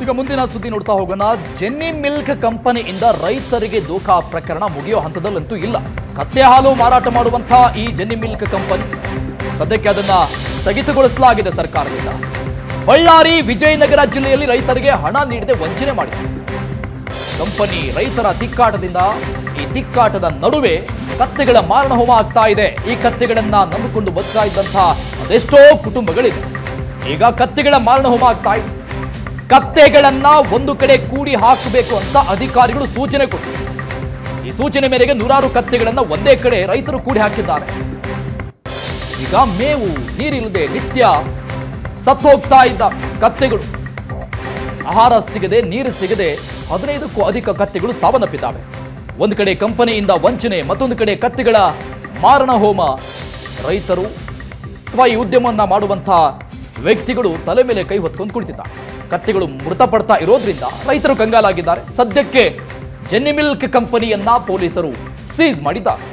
ಈಗ ಮುಂದಿನ ಸುದ್ದಿ ನೋಡ್ತಾ ಹೋಗೋಣ ಜೆನ್ನಿ ಮಿಲ್ಕ್ ಕಂಪನಿಯಿಂದ ರೈತರಿಗೆ ದೋಖಾ ಪ್ರಕರಣ ಮುಗಿಯೋ ಹಂತದಲ್ಲಂತೂ ಇಲ್ಲ ಕತ್ತೆ ಹಾಲು ಮಾರಾಟ ಮಾಡುವಂತಹ ಈ ಜೆನ್ನಿ ಮಿಲ್ಕ್ ಕಂಪನಿ ಸದ್ಯಕ್ಕೆ ಅದನ್ನ ಸ್ಥಗಿತಗೊಳಿಸಲಾಗಿದೆ ಸರ್ಕಾರದಿಂದ ಬಳ್ಳಾರಿ ವಿಜಯನಗರ ಜಿಲ್ಲೆಯಲ್ಲಿ ರೈತರಿಗೆ ಹಣ ನೀಡದೆ ವಂಚನೆ ಮಾಡಿದೆ ಕಂಪನಿ ರೈತರ ತಿಕ್ಕಾಟದಿಂದ ಈ ತಿಕ್ಕಾಟದ ನಡುವೆ ಕತ್ತೆಗಳ ಮಾರಣ ಹೋಮ ಆಗ್ತಾ ಇದೆ ಈ ಕತ್ತೆಗಳನ್ನ ನಂಬಿಕೊಂಡು ಬದುಕ್ತಾ ಇದ್ದಂತಹ ಅದೆಷ್ಟೋ ಕುಟುಂಬಗಳಿವೆ ಈಗ ಕತ್ತೆಗಳ ಮಾರಣ ಹೋಮ ಆಗ್ತಾ ಇದೆ ಕತ್ತೆಗಳನ್ನ ಒಂದು ಕಡೆ ಕೂಡಿ ಹಾಕಬೇಕು ಅಂತ ಅಧಿಕಾರಿಗಳು ಸೂಚನೆ ಕೊಟ್ಟರು ಈ ಸೂಚನೆ ಮೇರೆಗೆ ನೂರಾರು ಕತ್ತೆಗಳನ್ನ ಒಂದೇ ಕಡೆ ರೈತರು ಕೂಡಿ ಹಾಕಿದ್ದಾರೆ ಈಗ ಮೇವು ನೀರಿಲ್ಲದೆ ನಿತ್ಯ ಸತ್ತೋಗ್ತಾ ಇದ್ದ ಕತ್ತೆಗಳು ಆಹಾರ ಸಿಗದೆ ನೀರು ಸಿಗದೆ ಹದಿನೈದಕ್ಕೂ ಅಧಿಕ ಕತ್ತೆಗಳು ಸಾವನ್ನಪ್ಪಿದ್ದಾವೆ ಒಂದು ಕಡೆ ಕಂಪನಿಯಿಂದ ವಂಚನೆ ಮತ್ತೊಂದು ಕಡೆ ಕತ್ತೆಗಳ ಮಾರಣ ಹೋಮ ರೈತರು ಅಥವಾ ಈ ಉದ್ಯಮವನ್ನ ಮಾಡುವಂತಹ ವ್ಯಕ್ತಿಗಳು ತಲೆ ಮೇಲೆ ಕೈ ಹೊತ್ಕೊಂಡು ಕುಳಿತಿದ್ದಾರೆ ಕತ್ತೆಗಳು ಮೃತಪಡ್ತಾ ಇರೋದ್ರಿಂದ ರೈತರು ಕಂಗಾಲಾಗಿದ್ದಾರೆ ಸದ್ಯಕ್ಕೆ ಜೆನ್ನಿ ಮಿಲ್ಕ್ ಕಂಪನಿಯನ್ನ ಪೊಲೀಸರು ಸೀಸ್ ಮಾಡಿದ್ದಾರೆ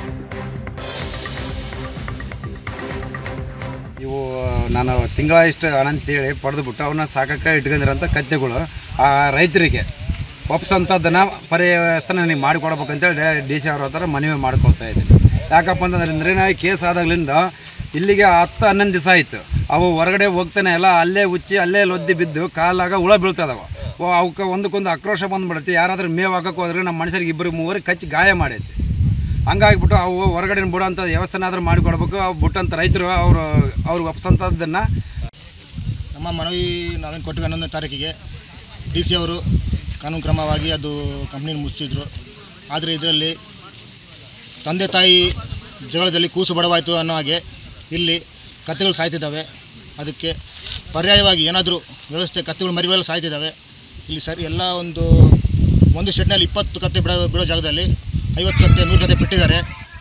ಇವು ನಾನು ತಿಂಗಳ ಇಷ್ಟು ಹಣ ಅಂತೇಳಿ ಪಡೆದುಬಿಟ್ಟು ಅವನ್ನ ಸಾಕಕ್ಕೆ ಇಟ್ಕೊಂಡಿರೋಂಥ ಕತ್ತೆಗಳು ಆ ರೈತರಿಗೆ ಒಪ್ಸಂಥದ್ದನ್ನು ಪರಿವ್ಯವಸ್ಥೆ ನನಗೆ ಮಾಡಿಕೊಡ್ಬೇಕಂತೇಳಿ ಡಿ ಸಿ ಅವ್ರ ಹತ್ರ ಮನವಿ ಮಾಡ್ಕೊಳ್ತಾ ಇದ್ದೀನಿ ಯಾಕಪ್ಪ ಅಂತಂದ್ರೆ ನಾವು ಕೇಸ್ ಆದಾಗ್ಲಿಂದ ಇಲ್ಲಿಗೆ ಹತ್ತು ಹನ್ನೊಂದು ದಿವಸ ಆಯಿತು ಅವು ಹೊರಗಡೆ ಹೋಗ್ತಾನೆ ಎಲ್ಲ ಅಲ್ಲೇ ಉಚ್ಚಿ ಅಲ್ಲೇ ಲೊದ್ದಿ ಬಿದ್ದು ಕಾಲಾಗ ಹುಳ ಬೀಳ್ತದವ ಅವಕ್ಕೆ ಒಂದಕ್ಕೊಂದು ಆಕ್ರೋಶ ಬಂದ್ಬಿಡುತ್ತೆ ಯಾರಾದ್ರೂ ಮೇವು ಹಾಕಕ್ಕೆ ಹೋದ್ರೆ ನಮ್ಮ ಮನುಷ್ಯರಿಗೆ ಇಬ್ಬರು ಮೂವರಿಗೆ ಕಚ್ಚಿ ಗಾಯ ಮಾಡೈತಿ ಹಂಗಾಗಿಬಿಟ್ಟು ಅವು ಹೊರಗಡೆ ಬಿಡೋಂಥ ವ್ಯವಸ್ಥೆನಾದ್ರೂ ಮಾಡಿಕೊಡ್ಬೇಕು ಅವು ಬಿಟ್ಟಂಥ ರೈತರು ಅವರು ಅವ್ರಿಗೆ ಒಪ್ಸಂಥದ್ದನ್ನು ನಮ್ಮ ಮನವಿ ನಾವೇನು ಕೊಟ್ಟಿವಿ ಹನ್ನೊಂದನೇ ತಾರೀಕಿಗೆ ಡಿ ಸಿ ಅವರು ಕಾನೂನು ಕ್ರಮವಾಗಿ ಅದು ಕಂಪ್ನಿನ ಮುಚ್ಚಿದ್ರು ಆದರೆ ಇದರಲ್ಲಿ ತಂದೆ ತಾಯಿ ಜಗಳದಲ್ಲಿ ಕೂಸು ಬಡವಾಯಿತು ಅನ್ನೋ ಹಾಗೆ ಇಲ್ಲಿ ಕತ್ತೆಗಳು ಸಾಯ್ತಿದ್ದಾವೆ ಅದಕ್ಕೆ ಪರ್ಯಾಯವಾಗಿ ಏನಾದರೂ ವ್ಯವಸ್ಥೆ ಕತ್ತೆಗಳು ಮರಿವೆಲ್ಲ ಸಾಯ್ತಿದ್ದಾವೆ ಇಲ್ಲಿ ಸರಿ ಎಲ್ಲ ಒಂದು ಒಂದು ಶೆಡ್ನಲ್ಲಿ ಇಪ್ಪತ್ತು ಕತ್ತೆ ಬಿಡೋ ಬಿಡೋ ಜಾಗದಲ್ಲಿ ಐವತ್ತು ಕತ್ತೆ ನೂರು ಕತ್ತೆ ಬಿಟ್ಟಿದ್ದಾರೆ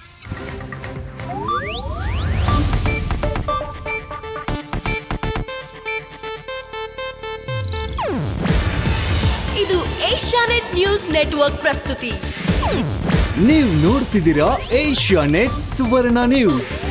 ಇದು ಏಷ್ಯಾನೆಟ್ ನ್ಯೂಸ್ ನೆಟ್ವರ್ಕ್ ಪ್ರಸ್ತುತಿ ನೀವು ನೋಡ್ತಿದ್ದೀರಾ ಏಷ್ಯಾ ನೆಟ್ ಸುವರ್ಣ ನ್ಯೂಸ್